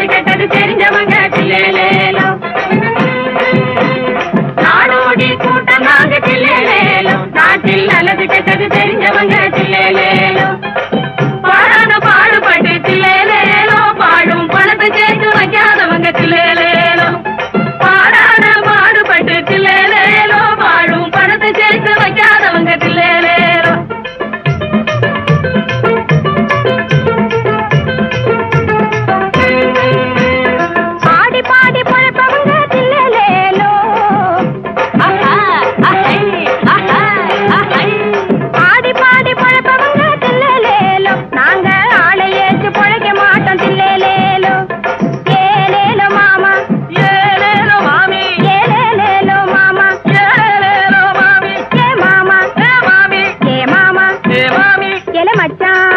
நல்லது கெட்டது தெரிஞ்சவங்க தில்லேலேலோ நாடோடி கூட்டம் நாங்க தில்லேலேலோ நாட்டில் நல்லது கெட்டது தெரிஞ்சவங்க தில்லேலேலோ பாடாத பாடுபட்டு தில்லேலேலோ பாடும் பணத்தை சேர்த்து வைக்காதவங்க தில்லேலேலோ பாடாத பாடுபட்டு தில்லேலேலோ பாடும் பணத்தை சேர்த்து வைக்காதவங்க தில்லேலேலோ பாடி பாடி பழப்பவங்க தில்லேலேலோ ஆஹா ஆஹை ஆஹா ஆஹை பாடி பாடி பழப்பவங்க தில்லேலேலோ நாங்க ஆளை ஏச்சு பொழைக்க மாட்டோம் தில்லேலேலோ ஏலேலோ மாமா ஏலேலோ மாமி ஏலேலேலோ மாமா ஏலேலோ மாமி ஏ மாமா ஏ மாமி ஏ மாமா ஏ மாமி ஏலே மச்சான்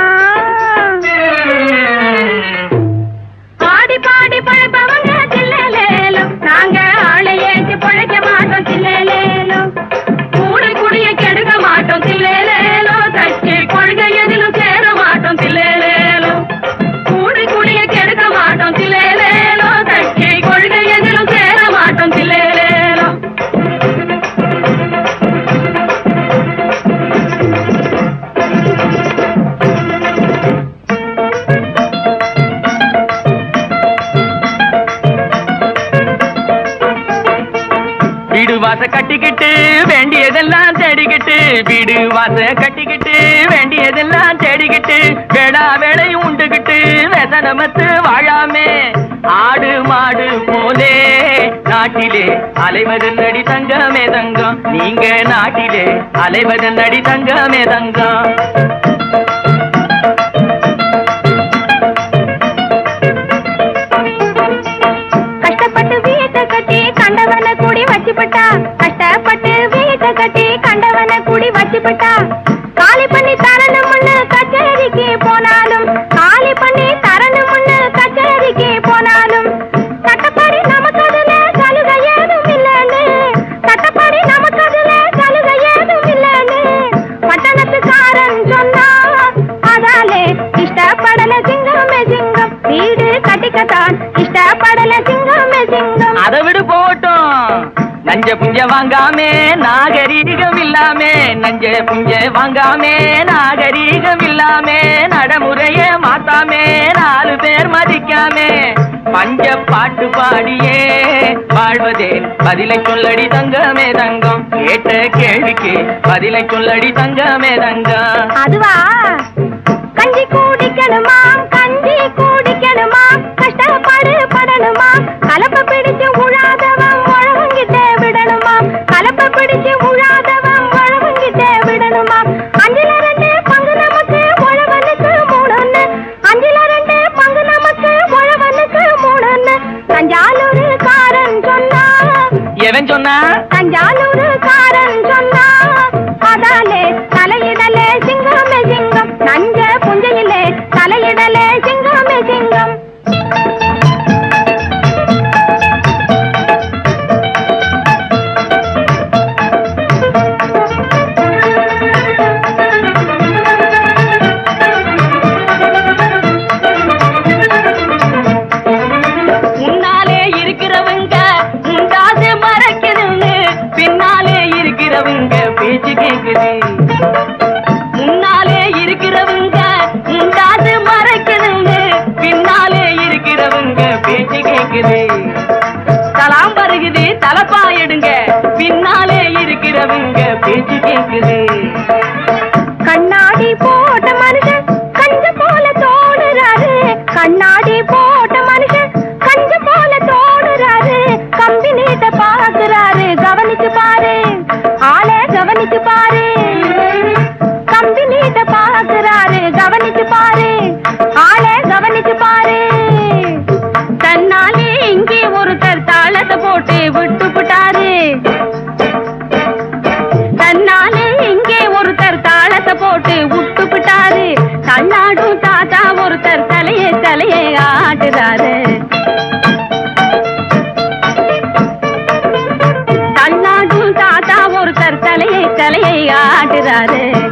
பாடி பாடி பழப்பவங்க தில்லேலேலோ நாங்க ஆளை ஏச்சு பொழைக்க மாட்டோம் தில்லேலேலோ கூடு குடிய கெடுக்க மாட்டோம் தில்லேலேலோ தச்சு கொள்கை எதிலும் சேர மாட்டோம் தில்லேலேலோ கூடு குடிய கெடுக்க மாட்டோம் தில்லேலேலோ தச்சு கொள்கை எதிலும் சேர மாட்டோம் தில்லேலேலோ வீடு வாச கட்டிக்கிட்டு வேண்டியதெல்லாம் தேடிக்கிட்டு வீடு வாச கட்டிக்கிட்டு வேண்டியதெல்லாம் தேடிக்கிட்டு வேளா வேலையும் உண்டுகிட்டு வெசனமத்து வாழாமே ஆடு மாடு போலே நாட்டிலே அலைவது நடி தங்கமே தங்கம் நீங்க நாட்டிலே அலைவது நடி தங்கமே தங்கம் கஷ்டப்பட்டு வீட்டை கட்டி கண்டவன கூடி வச்சுப்பட்டா கஷ்டப்பட்டு வீட்டை கட்டி கண்டவன கூடி வச்சுப்பட்டா காலி பண்ணி தரணும்னு கச்சேரிக்கு போனாலும் காலி பண்ணி தரணும்னு கச்சேரிக்கு போனாலும் சட்டப்படி நமக்கு அதுல சலுகை ஏதும் இல்லைன்னு சட்டப்படி நமக்கு அதுல சலுகை ஏதும் இல்லைன்னு பட்டணத்துக்காரன் சொன்னா அதாலே இஷ்டப்படல சிங்கமே சிங்கம் வீடு கட்டிக்கத்தான் இஷ்டப்படல சிங்கமே சிங்கம் அதை விடு போட்டும் நஞ்ச புஞ்ச வாங்காமே நாகரீகம் இல்லாமே நஞ்ச புஞ்ச வாங்காமே நாகரீகம் இல்லாமே நடைமுறைய மாத்தாமே நாலு பேர் மதிக்காமே பஞ்ச பாட்டு பாடியே வாழ்வதே பதிலை சொல்லடி தங்கமே தங்கம் கேட்ட கேள்விக்கு பதிலை சொல்லடி தங்கமே தங்கம் அதுவா கஞ்சி குடிக்கணுமா கஞ்சி குடிக்கணுமா கஷ்டப்படு படணுமா கலப்ப பிடிச்சு உழாதவன் உழவங்கிட்ட விடணுமா கலப்ப பிடிச்சு உழாதவன் உழவங்கிட்ட விடணுமா அஞ்சுல ரெண்டு பங்கு நமக்கு உழவனுக்கு மூணுன்னு அஞ்சுல ரெண்டு பங்கு நமக்கு உழவனுக்கு மூணுன்னு தஞ்சாலூர் காரன் சொன்னா எவன் சொன்னா தஞ்சாலூர் காரன் சொன்னா அதாலே தலையிடலே சிங்கமே சிங்கம் நஞ்ச புஞ்சையிலே தலையிடலே சிங்கமே சிங்கம் முன்னாலே இருக்கிறவங்க முண்டாது மறைக்குதுன்னு பின்னாலே இருக்கிறவங்க பேச்சு கேக்குது முன்னாலே இருக்கிறவங்க முண்டாது மறைக்குதுன்னு பின்னாலே இருக்கிறவங்க பேச்சு கேக்குது தலாம் வருகுது தலப்பா எடுங்க பின்னாலே இருக்கிறவங்க பேச்சு கேக்குது கண்ணாடி போட்ட மனுஷன் கஞ்ச போல தோடுறாரு கண்ணாடி போட்ட மனுஷன் கஞ்ச போல தோடுறாரு கம்பி நீட்ட பாக்குறாரு கவனிச்சு பாரு ஆளே கவனிச்சு பாரு கம்பி நீட்ட பாக்குறாரு கவனிச்சு பாரு ஆளே கவனிச்சு பாரு தன்னாலே இங்கே ஒருத்தர் தாளத்தை போட்டு விட்டு விட்டாரு தன்னாலே இங்கே ஒருத்தர் தாளத்தை போட்டு விட்டு விட்டாரு தன்னாடும் தாத்தா ஒருத்தர் தலையே தலையே ஆட்டுறாரு தன்னாடும் தாத்தா ஒருத்தர் தலையை தலையை ஆட்டுறாரு